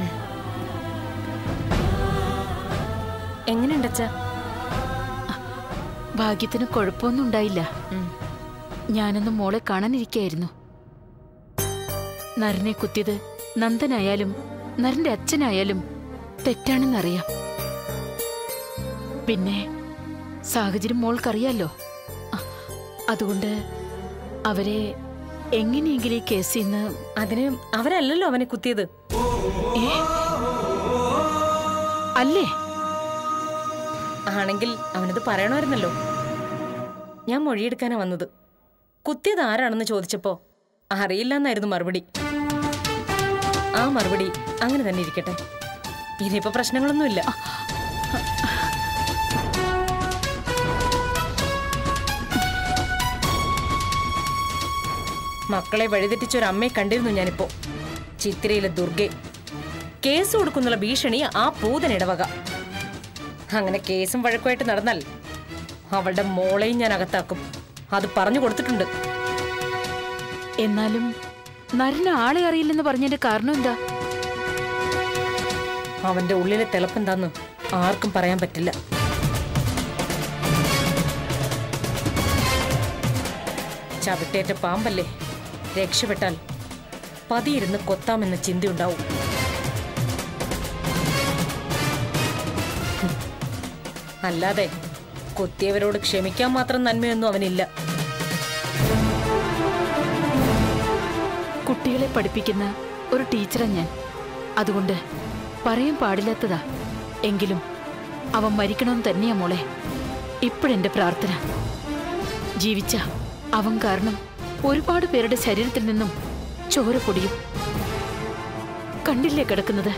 എങ്ങനെയുണ്ടച്ച ഭാഗ്യത്തിന് കുഴപ്പമൊന്നും ഉണ്ടായില്ല ഞാനൊന്ന് മോളെ കാണാനിരിക്കായിരുന്നു നരനെ കുത്തിയത് നന്ദനായാലും നരന്റെ അച്ഛനായാലും തെറ്റാണെന്നറിയാം പിന്നെ സാഹചര്യം മോൾക്കറിയാലോ അ- അതുകൊണ്ട് അവരെ എങ്ങനെയെങ്കിലും ഈ കേസിൽ നിന്ന് അതിന് അവരല്ലല്ലോ അവനെ കുത്തിയത് ഏ? അല്ലേ ആണെങ്കിൽ അവനത് പറയണമായിരുന്നല്ലോ ഞാൻ മൊഴിയെടുക്കാനാ വന്നത് കുത്തിയത് ആരാണെന്ന് ചോദിച്ചപ്പോ അറിയില്ല എന്നായിരുന്നു മറുപടി ആ മറുപടി അങ്ങനെ തന്നെ ഇരിക്കട്ടെ ഇനിയിപ്പോ പ്രശ്നങ്ങളൊന്നുമില്ല മക്കളെ വഴിതെറ്റിച്ച ഒരു അമ്മയെ കണ്ടിരുന്നു ഞാനിപ്പോ ചിത്തിരയിലെ ദുർഗെ കേസ് കൊടുക്കുന്നുള്ള ഭീഷണി ആ പൂതനിടവക അങ്ങനെ കേസും വഴക്കുമായിട്ട് നടന്നാൽ അവളുടെ മോളെയും ഞാൻ അകത്താക്കും അത് പറഞ്ഞു കൊടുത്തിട്ടുണ്ട് എന്നാലും നരന് ആളെ അറിയില്ലെന്ന് പറഞ്ഞതിന്റെ കാരണം എന്താ അവന്റെ ഉള്ളിലെ തിളപ്പെന്താന്ന് ആർക്കും പറയാൻ പറ്റില്ല ചവിട്ടേറ്റ പാമ്പല്ലേ രക്ഷപ്പെട്ടാൽ പതിയിരുന്ന് കൊത്താമെന്ന ചിന്തയുണ്ടാവും ഹും. അല്ലാതെ കൊത്തിയവരോട് ക്ഷമിക്കാൻ മാത്രം നന്മയൊന്നും അവനില്ല കുട്ടികളെ പഠിപ്പിക്കുന്ന ഒരു ടീച്ചറാ ഞാൻ അതുകൊണ്ട് പറയാൻ പാടില്ലാത്തതാ എങ്കിലും അവൻ മരിക്കണമെന്ന് തന്നെയാ മോളെ ഇപ്പോഴെന്റെ പ്രാർത്ഥന ജീവിച്ച അവൻ കാരണം ഒരുപാട് പേരുടെ ശരീരത്തിൽ നിന്നും ചോര പൊടിയും കണ്ടില്ലേ കിടക്കുന്നത്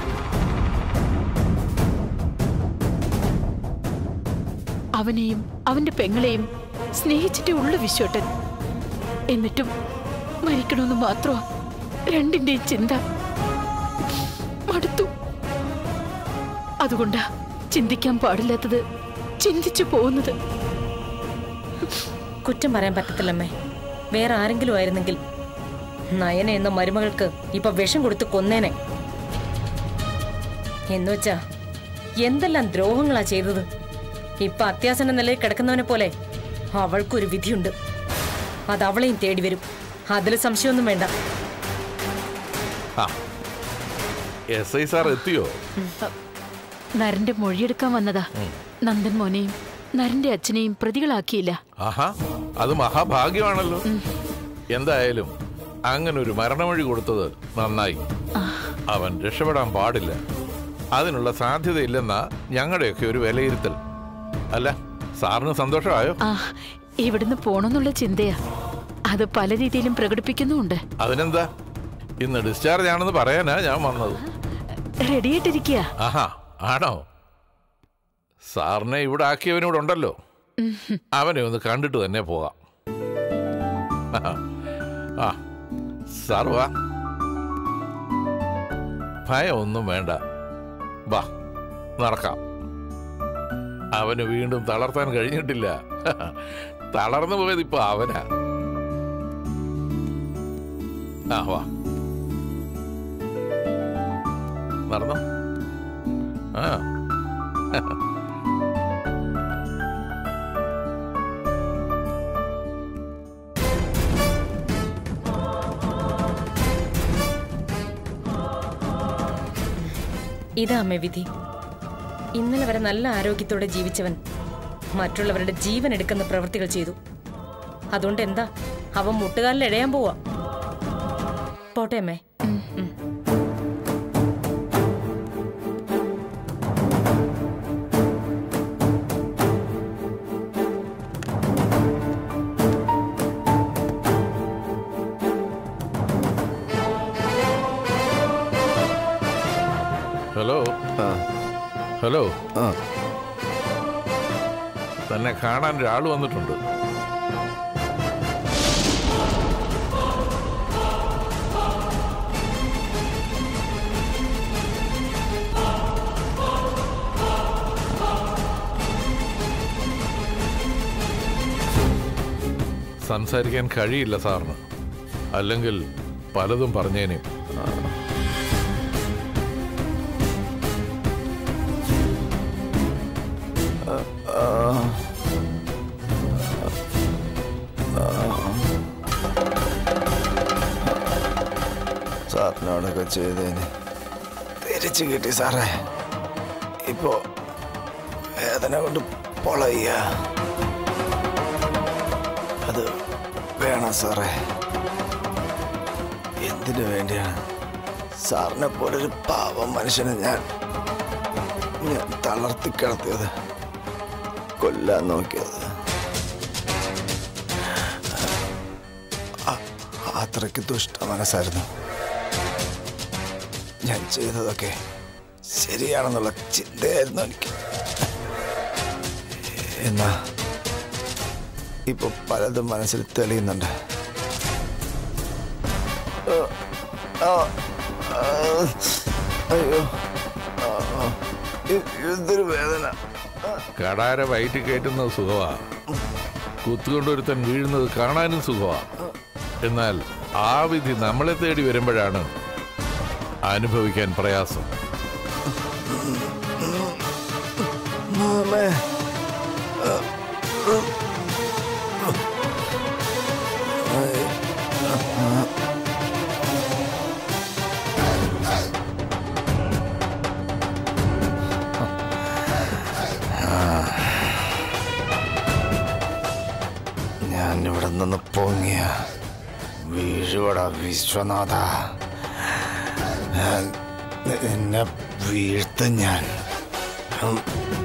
അവനെയും അവന്റെ പെങ്ങളെയും സ്നേഹിച്ചിട്ടേ ഉള്ളു വിശ്വട്ടൻ എന്നിട്ടും മരിക്കണമെന്ന് മാത്രമാ രണ്ടിന്റെയും ചിന്ത മടുത്തു അതുകൊണ്ടാ ചിന്തിക്കാൻ പാടില്ലാത്തത് ചിന്തിച്ചു പോകുന്നത് കുറ്റം പറയാൻ പറ്റത്തില്ലമ്മേ വേറെ ആരെങ്കിലും ആയിരുന്നെങ്കിൽ നയന എന്ന മരുമകൾക്ക് ഇപ്പൊ വിഷം കൊടുത്ത് കൊന്നേനെ എന്നുവെച്ചാ എന്തെല്ലാം ദ്രോഹങ്ങളാ ചെയ്തത് ഇപ്പൊ അത്യാസന്ന നിലയിൽ കിടക്കുന്നവനെ പോലെ അവൾക്കൊരു വിധിയുണ്ട് അത് അവളെയും തേടി വരും അതിൽ സംശയമൊന്നും വേണ്ട ആ എസ് ഐ സാർ എത്തിയോ നരന്റെ മൊഴിയെടുക്കാൻ വന്നതാ നന്ദൻ മോനെയും നരന്റെ അച്ഛനെയും പ്രതികളാക്കിയില്ല ആഹാ അത് മഹാഭാഗ്യമാണല്ലോ എന്തായാലും അങ്ങനെ ഒരു മരണമൊഴി കൊടുത്തത് നന്നായി അവൻ രക്ഷപ്പെടാൻ പാടില്ല അതിനുള്ള സാധ്യതയില്ലെന്നാ ഞങ്ങളുടെയൊക്കെ ഒരു വിലയിരുത്തൽ അല്ല സാറിന് സന്തോഷമായോ ആ ഇവിടുന്ന് പോണെന്നുള്ള ചിന്തയാ അത് പല രീതിയിലും പ്രകടിപ്പിക്കുന്നുമുണ്ട് അതിനെന്താ ഇന്ന് ഡിസ്ചാർജ് ആണെന്ന് പറയാനാ ഞാൻ വന്നത് റെഡിയായിട്ടിരിക്കുക ആഹാ ആണോ സാറിനെ ഇവിടെ ആക്കിയവനോടുണ്ടല്ലോ അവനെ ഒന്ന് കണ്ടിട്ട് തന്നെ പോകാം ആ സാർ വാ ഭയം ഒന്നും വേണ്ട വാ നടക്കാം അവന് വീണ്ടും തളർത്താൻ കഴിഞ്ഞിട്ടില്ല തളർന്നു പോയത് ഇപ്പൊ അവനാ ആ വാ നടന്നോ ആ ഇതാ അമ്മേ വിധി ഇന്നലെ വരെ നല്ല ആരോഗ്യത്തോടെ ജീവിച്ചവൻ മറ്റുള്ളവരുടെ ജീവൻ എടുക്കുന്ന പ്രവൃത്തികൾ ചെയ്തു അതുകൊണ്ട് എന്താ അവൻ മുട്ടുകാലിൽ ഇഴയാൻ പോവാ പോട്ടെ അമ്മേ ഉം. ഹലോ ഹലോ ആ തന്നെ കാണാൻ ഒരാൾ വന്നിട്ടുണ്ട് സംസാരിക്കാൻ കഴിയില്ല സാറിന് അല്ലെങ്കിൽ പലതും പറഞ്ഞേനെ ചെയ്തതിന് തിരിച്ചു കിട്ടി സാറേ ഇപ്പോ വേദന കൊണ്ട് പൊളയ്യ അത് വേണം സാറേ എന്തിനു വേണ്ടിയാണ് സാറിനെ പോലൊരു പാവം മനുഷ്യനെ ഞാൻ ഞാൻ തളർത്തി കിടത്തിയത് കൊല്ലാൻ നോക്കിയത് ആ- അത്രയ്ക്ക് ദുഷ്ട മനസ്സായിരുന്നു ഞാൻ ചെയ്തതൊക്കെ ശരിയാണെന്നുള്ള ചിന്തയായിരുന്നു എനിക്ക് എന്നാ ഇപ്പൊ പലതും മനസ്സിൽ തെളിയുന്നുണ്ട് ആ, ആ, ആ, അയ്യോ ആ, ആ, ഇ- എന്തൊരു വേദന കടാര വയറ്റി കയറ്റുന്നത് സുഖമാ കുത്തുകൊണ്ടൊരുത്തൻ വീഴുന്നത് കാണാനും സുഖമാ എന്നാൽ ആ വിധി നമ്മളെ തേടി വരുമ്പോഴാണ് അനുഭവിക്കാൻ പ്രയാസം മാമേ ഞാൻ ഇവിടെ നിന്ന് പൊങ്ങിയ വീഴുവട വിശ്വനാഥ ഞാൻ നിന്നെ വീഴ്ത്തും ഞാൻ ഉം.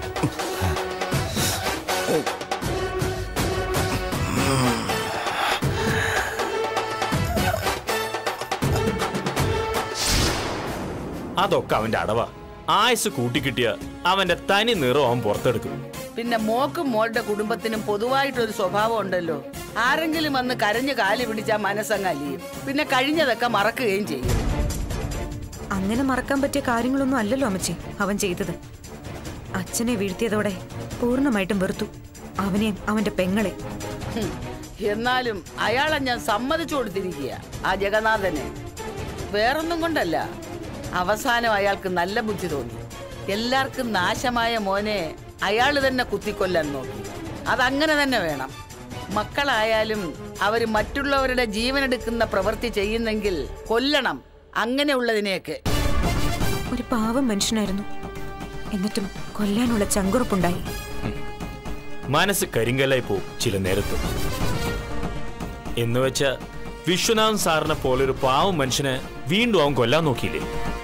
അതൊക്കെ അവന്റെ അടവാ ആയുസ് കൂട്ടിക്കിട്ടിയ അവന്റെ തനി നിറം അവൻ പുറത്തെടുക്കും പിന്നെ മോക്കും മോളുടെ കുടുംബത്തിനും പൊതുവായിട്ടൊരു സ്വഭാവം ഉണ്ടല്ലോ ആരെങ്കിലും വന്ന് കരഞ്ഞു കാലി പിടിച്ചാൽ മനസ്സങ്ങലിയും പിന്നെ കഴിഞ്ഞതൊക്കെ മറക്കുകയും ചെയ്യും അങ്ങനെ മറക്കാൻ പറ്റിയ കാര്യങ്ങളൊന്നും അല്ലല്ലോ അമ്മച്ചി അവൻ ചെയ്തത് അച്ഛനെ വീഴ്ത്തിയതോടെ പൂർണ്ണമായിട്ടും വെറുത്തു അവനെയും അവന്റെ പെങ്ങളെ ഹും. എന്നാലും അയാളെ ഞാൻ സമ്മതിച്ചു കൊടുത്തിരിക്കുക ആ ജഗന്നാഥനെ വേറൊന്നും കൊണ്ടല്ല അവസാനം അയാൾക്ക് നല്ല ബുദ്ധി തോന്നി എല്ലാവർക്കും നാശമായ മോനെ അയാൾ തന്നെ കുത്തിക്കൊല്ലാൻ നോക്കി അതങ്ങനെ തന്നെ വേണം മക്കളായാലും അവർ മറ്റുള്ളവരുടെ ജീവനെടുക്കുന്ന പ്രവൃത്തി ചെയ്യുന്നെങ്കിൽ കൊല്ലണം അങ്ങനെയുള്ളതിനെയൊക്കെ ഒരു പാവം മനുഷ്യനായിരുന്നു എന്നിട്ടും കൊല്ലാനുള്ള ചങ്കുറപ്പുണ്ടായി മനസ്സ് കരിങ്കല്ലായി പോവും ചില നേരത്ത് എന്ന് വെച്ച വിശ്വനാഥൻ സാറിനെ പോലെ ഒരു പാവം മനുഷ്യനെ വീണ്ടും അവൻ കൊല്ലാൻ നോക്കിയില്ലേ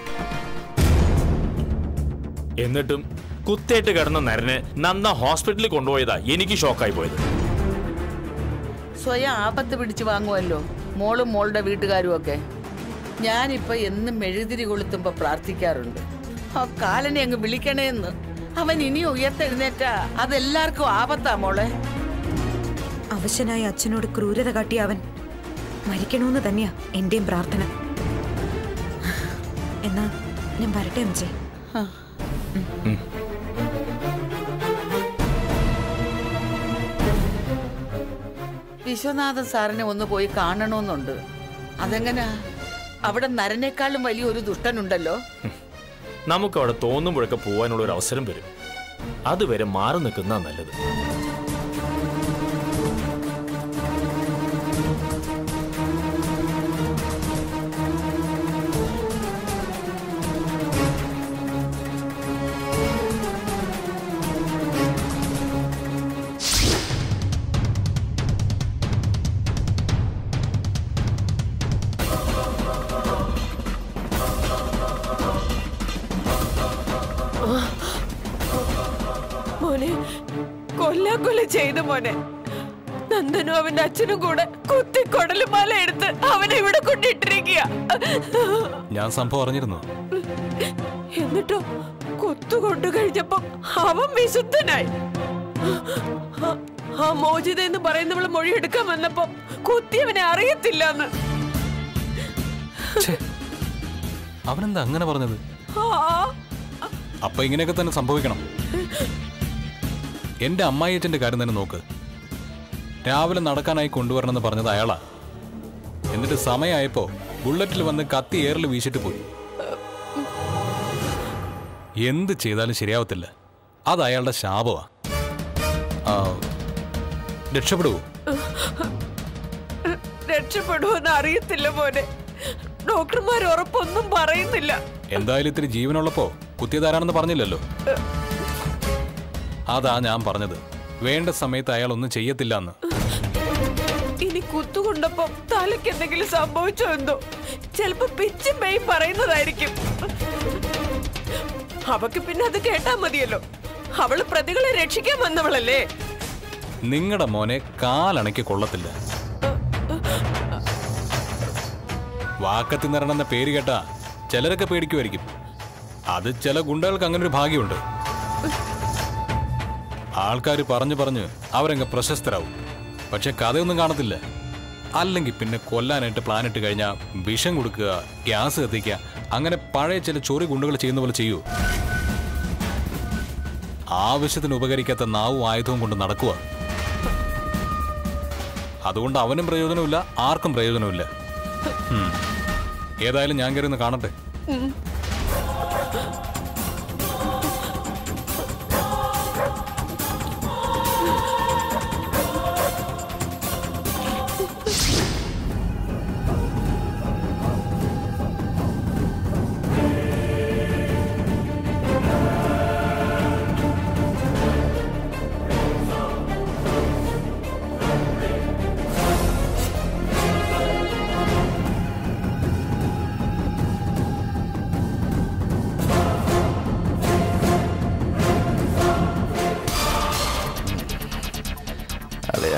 എന്നിട്ടും കുത്തേറ്റ് കിടന്ന നരനെ നന്ന ഹോസ്പിറ്റലിൽ കൊണ്ടുപോയതാ എനിക്ക് ഷോക്കായി പോയത് സ്വയം ആപത്ത് പിടിച്ചു വാങ്ങുമല്ലോ മോളും മോളുടെ വീട്ടുകാരും ഒക്കെ ഞാനിപ്പോ എന്നും മെഴുതിരി കൊളുത്തുമ്പോ പ്രാർത്ഥിക്കാറുണ്ട് ആ കാലനെ അങ്ങ് വിളിക്കണേന്ന് അവൻ ഇനി ഉയർത്തെഴുന്നേറ്റാ അതെല്ലാവർക്കും ആപത്താ മോളെ അവശനായ അച്ഛനോട് ക്രൂരത കാട്ടിയ അവൻ മരിക്കണമെന്ന് തന്നെയാ എന്റെയും പ്രാർത്ഥന എന്നാ ഞാൻ വരട്ടെ അമ്മച്ചേ വിശ്വനാഥൻ സാറിനെ ഒന്ന് പോയി കാണണമെന്നുണ്ട് അതെങ്ങനാ അവിടെ നരനേക്കാളും വലിയ ഒരു ദുഷ്ടനുണ്ടല്ലോ നമുക്ക് അവിടെ തോന്നുമ്പോഴൊക്കെ പോകാനുള്ള ഒരു അവസരം വരും അതുവരെ മാറി നിൽക്കുന്ന നല്ലത് മോനെ കൊല്ലാക്കൊല്ല ചെയ്ത മോനെ നന്ദനും അവന്റെ അച്ഛനും കൂടെ കുത്തി കൊടലുമാല എടുത്ത് അവനെ ഇവിടെ കൊണ്ടിട്ടിരിക്കുക ഞാൻ സംഭവം അറിഞ്ഞിരുന്നു എന്നിട്ടോ കൊത്തു കൊണ്ടു കഴിഞ്ഞപ്പോ അവൻ വിശുദ്ധനായി ആ- ആ മോചിത എന്ന് പറയുന്നവള് മൊഴി എടുക്കാൻ വന്നപ്പോ കുത്തിയവനെ അറിയത്തില്ലെന്ന് അവനെന്താ അങ്ങനെ പറഞ്ഞത് ആ അപ്പൊ ഇങ്ങനെയൊക്കെ തന്നെ സംഭവിക്കണം എന്റെ അമ്മായിയച്ഛന്റെ കാര്യം തന്നെ നോക്ക് രാവിലെ നടക്കാനായി കൊണ്ടുവരണമെന്ന് പറഞ്ഞത് അയാളാ എന്നിട്ട് സമയമായപ്പോ ബുള്ളറ്റിൽ വന്ന് കത്തി ഏറിൽ വീശിട്ട് പോയി എന്ത് ചെയ്താലും ശരിയാവത്തില്ല അത് അയാളുടെ ശാപമാ ആ, രക്ഷപ്പെടുവോ രക്ഷപ്പെടുമെന്ന് അറിയത്തില്ല മോനെ ഡോക്ടർമാർ ഉറപ്പൊന്നും പറയുന്നില്ല എന്തായാലും ഇത്തിരി ജീവനുള്ളപ്പോ കുത്തിയതാരാണെന്ന് പറഞ്ഞില്ലല്ലോ അതാ ഞാൻ പറഞ്ഞത് വേണ്ട സമയത്ത് അയാൾ ഒന്നും ചെയ്യത്തില്ല എന്ന് ഇനി കുത്തുകൊണ്ടപ്പോ തലയ്ക്ക് എന്തെങ്കിലും സംഭവിച്ചോ എന്തോ ചിലപ്പോ പിച്ചും മെയ് പറയുന്നതായിരിക്കും അവക്ക് പിന്നെ അത് കേട്ടാ മതിയല്ലോ അവള് പ്രതികളെ രക്ഷിക്കാൻ വന്നവളല്ലേ നിങ്ങളുടെ മോനെ കാലണയ്ക്ക് കൊള്ളത്തില്ല വാക്കത്തി നിറണമെന്ന പേര് കേട്ടാ ചിലരൊക്കെ പേടിക്കുമായിരിക്കും അത് ചില ഗുണ്ടകൾക്ക് അങ്ങനെ ഒരു ഭാഗ്യമുണ്ട് ആൾക്കാർ പറഞ്ഞു പറഞ്ഞ് അവരങ്ങ് പ്രശസ്തരാവും പക്ഷെ കഥയൊന്നും കാണത്തില്ല അല്ലെങ്കിൽ പിന്നെ കൊല്ലാനായിട്ട് പ്ലാൻ ഇട്ട് കഴിഞ്ഞാൽ വിഷം കൊടുക്കുക ഗ്യാസ് കത്തിക്കുക അങ്ങനെ പഴയ ചില ചൊറി ഗുണ്ടുകൾ ചെയ്യുന്ന പോലെ ചെയ്യൂ ആവശ്യത്തിന് ഉപകരിക്കാത്ത നാവും ആയുധവും കൊണ്ട് നടക്കുക അതുകൊണ്ട് അവനും പ്രയോജനമില്ല ആർക്കും പ്രയോജനമില്ല ഉം. ഏതായാലും ഞാൻ കയറി ഒന്ന് കാണട്ടെ അല്ലയാ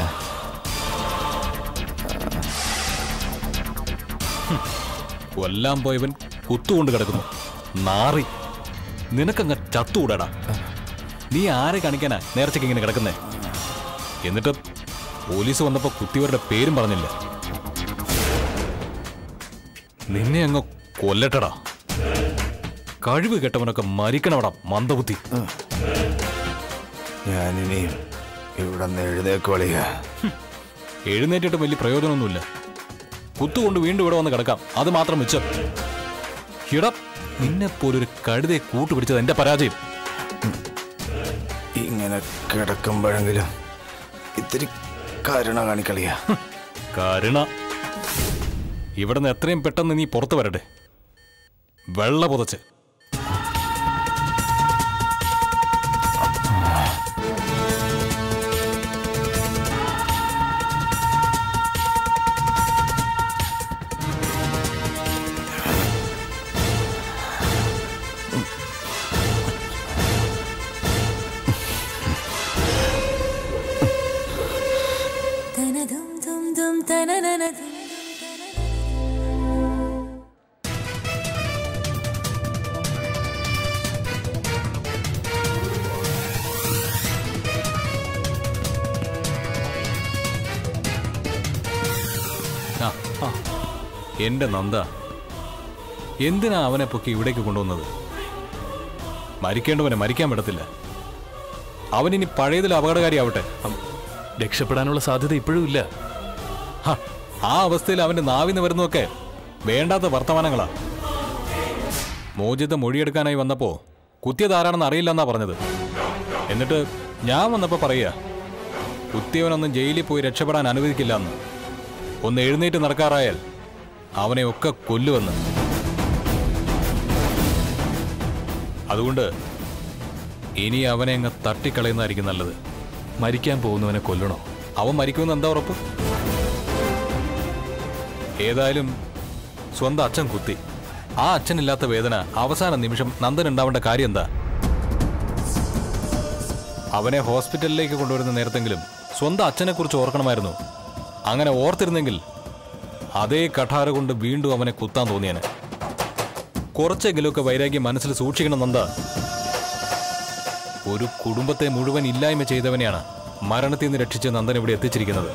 കൊല്ലാൻ പോയവൻ കുത്തുകൊണ്ട് കിടക്കുന്നു നാറി നിനക്കങ്ങ് ചത്തുകൂടാടാ നീ ആരെ കാണിക്കാനാ നേർച്ചയ്ക്ക് ഇങ്ങനെ കിടക്കുന്നേ എന്നിട്ട് പോലീസ് വന്നപ്പോ കുത്തിയവരുടെ പേരും പറഞ്ഞില്ല നിന്നെ അങ്ങ് കൊല്ലട്ടടാ കഴിവ് കെട്ടവനൊക്കെ മരിക്കണവടാ മന്ദബുദ്ധി ഞാനിനിയും ഇവിടെ നിന്ന് എഴുന്നേക്കോളിയ എഴുന്നേറ്റിട്ട് വലിയ പ്രയോജനമൊന്നുമില്ല കുത്തുകൊണ്ട് വീണ്ടും ഇവിടെ വന്ന് കിടക്കാം അത് മാത്രം മിച്ചം ഇടം നിന്നെ പോലൊരു കഴുതയെ കൂട്ടുപിടിച്ചത് എന്റെ പരാജയം ഇങ്ങനെ കിടക്കുമ്പോഴെങ്കിലും ഇത്തിരി കരുണ കാണിക്കളിയ കരുണ ഇവിടുന്ന് എത്രയും പെട്ടെന്ന് നീ പുറത്തു വരട്ടെ വെള്ള പുതച്ച് ആ, ആ. എന്റെ നന്ദ എന്തിനാ അവനെ പൊക്കി ഇവിടേക്ക് കൊണ്ടുവന്നത് മരിക്കേണ്ടവനെ മരിക്കാൻ വിടത്തില്ല അവനിനി പഴയതിൽ അപകടകാരിയാവട്ടെ രക്ഷപ്പെടാനുള്ള സാധ്യത ഇപ്പോഴും ഇല്ല ഹ, ആ അവസ്ഥയിൽ അവന്റെ നാവിന്ന് വരുന്നതൊക്കെ വേണ്ടാത്ത വർത്തമാനങ്ങളാ മോചിത മൊഴിയെടുക്കാനായി വന്നപ്പോ കുത്തിയതാരാണെന്ന് അറിയില്ലെന്നാ പറഞ്ഞത് എന്നിട്ട് ഞാൻ വന്നപ്പോ പറയുക കുത്തിയവനൊന്നും ജയിലിൽ പോയി രക്ഷപ്പെടാൻ അനുവദിക്കില്ല എന്ന് ഒന്ന് എഴുന്നേറ്റ് നടക്കാറായാൽ അവനെ ഒക്കെ കൊല്ലുവെന്ന് അതുകൊണ്ട് ഇനി അവനെ അങ്ങ് തട്ടിക്കളയുന്നതായിരിക്കും നല്ലത് മരിക്കാൻ പോകുന്നവനെ കൊല്ലണോ അവൻ മരിക്കുമെന്ന് എന്താ ഉറപ്പ് ഏതായാലും സ്വന്തം അച്ഛൻ കുത്തി ആ അച്ഛനില്ലാത്ത വേദന അവസാന നിമിഷം നന്ദൻ ഉണ്ടാവേണ്ട കാര്യം എന്താ അവനെ ഹോസ്പിറ്റലിലേക്ക് കൊണ്ടുവരുന്ന നേരത്തെങ്കിലും സ്വന്തം അച്ഛനെ കുറിച്ച് ഓർക്കണമായിരുന്നു അങ്ങനെ ഓർത്തിരുന്നെങ്കിൽ അതേ കഠാര കൊണ്ട് വീണ്ടും അവനെ കുത്താൻ തോന്നിയനെ കുറച്ചെങ്കിലുമൊക്കെ വൈരാഗ്യം മനസ്സിൽ സൂക്ഷിക്കണം നന്ദ ഒരു കുടുംബത്തെ മുഴുവൻ ഇല്ലായ്മ ചെയ്തവനെയാണ് മരണത്തിൽ നിന്ന് രക്ഷിച്ച് നന്ദൻ ഇവിടെ എത്തിച്ചിരിക്കുന്നത്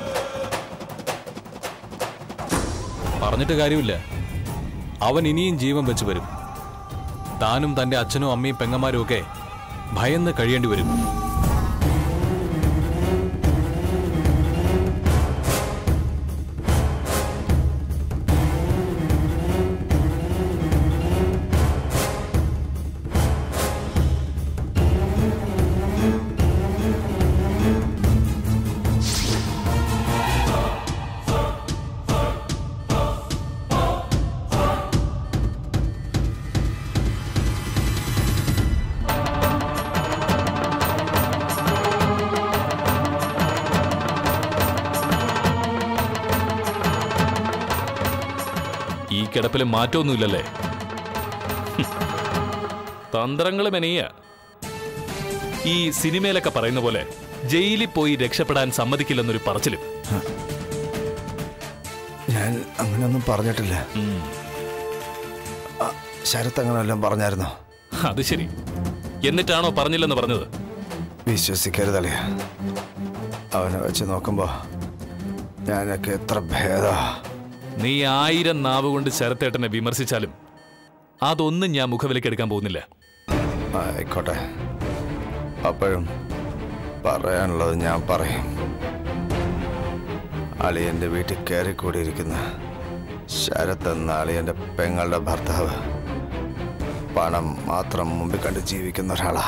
പറഞ്ഞിട്ട് കാര്യമില്ല അവൻ ഇനിയും ജീവൻ വെച്ച് വരും താനും തന്റെ അച്ഛനും അമ്മയും പെങ്ങന്മാരും ഒക്കെ ഭയന്ന് കഴിയേണ്ടി വരും കിടപ്പിൽ മാറ്റമൊന്നുമില്ലല്ലേ ഹും. തന്ത്രങ്ങൾ മെനയ ഈ സിനിമയിലൊക്കെ പറയുന്ന പോലെ ജയിലിൽ പോയി രക്ഷപ്പെടാൻ സമ്മതിക്കില്ലെന്നൊരു പറച്ചിലും ഞാൻ അങ്ങനെയൊന്നും പറഞ്ഞിട്ടില്ല ഉം. ആ, ശരത്ത് അങ്ങനെ വല്ലതും പറഞ്ഞായിരുന്നോ അത് ശരി എന്നിട്ടാണോ പറഞ്ഞില്ലെന്ന് പറഞ്ഞത് വിശ്വസിക്കരുതളിയ അവനെ വെച്ച് നോക്കുമ്പോ ഞാനൊക്കെ എത്ര ഭേദ നീ ആയിരം നാവ് കൊണ്ട് ശരത്തേട്ടനെ വിമർശിച്ചാലും അതൊന്നും ഞാൻ മുഖവിലേക്ക് എടുക്കാൻ പോകുന്നില്ല ആയിക്കോട്ടെ അപ്പോഴും പറയാനുള്ളത് ഞാൻ പറയും അളിയന്റെ വീട്ടിൽ കയറിക്കൂടിയിരിക്കുന്ന ശരത് എന്ന അളിയന്റെ പെങ്ങളുടെ ഭർത്താവ് പണം മാത്രം മുമ്പിൽ കണ്ട് ജീവിക്കുന്ന ഒരാളാ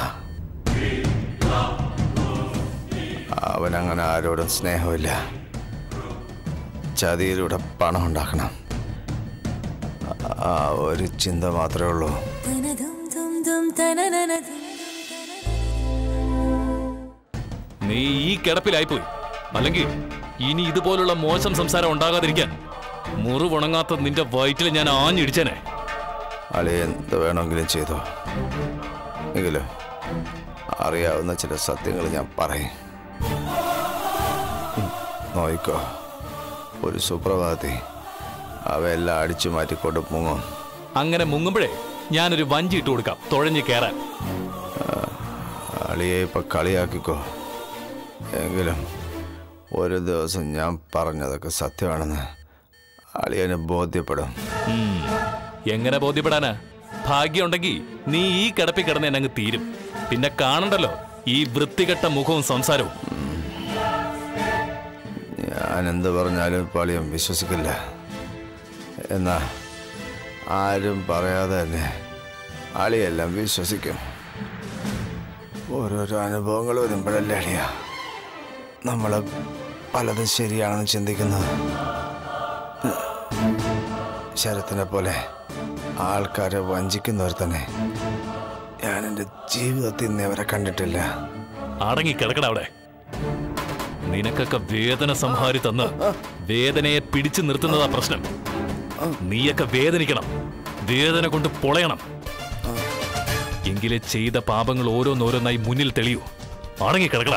അവനങ്ങനെ ആരോടും സ്നേഹമില്ല ചതിയിലൂടെ പണം ഉണ്ടാക്കണം ആ ഒരു ചിന്ത മാത്രമേ ഉള്ളൂ നീ ഈ കിടപ്പിലായിപ്പോയി അല്ലെങ്കിൽ ഇനി ഇതുപോലുള്ള മോശം സംസാരം ഉണ്ടാകാതിരിക്കാൻ മുറിവുണങ്ങാത്ത നിന്റെ വയറ്റിൽ ഞാൻ ആഞ്ഞിടിച്ചേനെ അളി എന്ത് വേണമെങ്കിലും ചെയ്തോ എങ്കിലും അറിയാവുന്ന ചില സത്യങ്ങൾ ഞാൻ പറയും ഉം, നോയിക്കോ ഒരു സുപ്രഭാതി അവയെല്ലാം അടിച്ചു മാറ്റിക്കൊണ്ട് മുങ്ങും അങ്ങനെ മുങ്ങുമ്പോഴേ ഞാനൊരു വഞ്ചി ഇട്ട് കൊടുക്കാം തുഴഞ്ഞു കയറാൻ അളിയെ ഇപ്പൊ കളിയാക്കിക്കോ എങ്കിലും ഒരു ദിവസം ഞാൻ പറഞ്ഞതൊക്കെ സത്യമാണെന്ന് അളിയന് ബോധ്യപ്പെടും ഉം. എങ്ങനെ ബോധ്യപ്പെടാനാ ഭാഗ്യമുണ്ടെങ്കിൽ നീ ഈ കിടപ്പിൽ കിടന്ന് എന്നെ അങ്ങ് തീരും പിന്നെ കാണണ്ടല്ലോ ഈ വൃത്തികെട്ട മുഖവും സംസാരവും ഞാൻ എന്ത് പറഞ്ഞാലും ഇപ്പൊ അളിയൻ വിശ്വസിക്കില്ല എന്നാ ആരും പറയാതെ തന്നെ അളിയെല്ലാം വിശ്വസിക്കും ഓരോരോ അനുഭവങ്ങൾ വരുമ്പോഴല്ലേ അളിയ നമ്മൾ പലതും ശരിയാണെന്ന് ചിന്തിക്കുന്നത് ശരത്തിനെ പോലെ ആൾക്കാരെ വഞ്ചിക്കുന്നവർ തന്നെ ഞാൻ എൻ്റെ ജീവിതത്തിൽ നിന്ന് അവരെ കണ്ടിട്ടില്ല അടങ്ങി കിടക്കട അവിടെ നിനക്കൊക്കെ വേദന സംഹാരി തന്ന് വേദനയെ പിടിച്ചു നിർത്തുന്നതാ പ്രശ്നം നീയൊക്കെ വേദനിക്കണം വേദന കൊണ്ട് പൊളയണം എങ്കിലേ ചെയ്ത പാപങ്ങൾ ഓരോന്നോരോന്നായി മുന്നിൽ തെളിയൂ അടങ്ങി കിടക്കട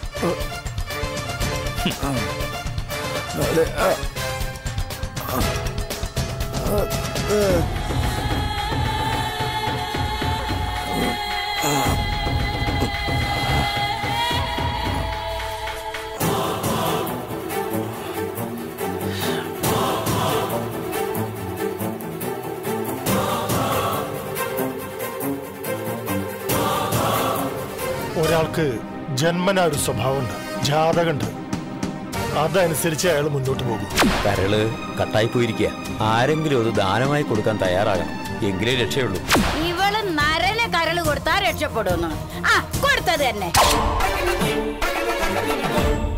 ഒരാൾക്ക് ജന്മന ഒരു സ്വഭാവമുണ്ട് ജാതകമുണ്ട് അതനുസരിച്ച് അയാൾ മുന്നോട്ട് പോകും കരള് കട്ടായി പോയിരിക്കുക ആരെങ്കിലും അത് ദാനമായി കൊടുക്കാൻ തയ്യാറാകണം എങ്കിലേ രക്ഷയുള്ളൂ ഇവള് നരനെ കരള് കൊടുത്താ രക്ഷപ്പെടുന്നു ആ കൊടുത്തത് തന്നെ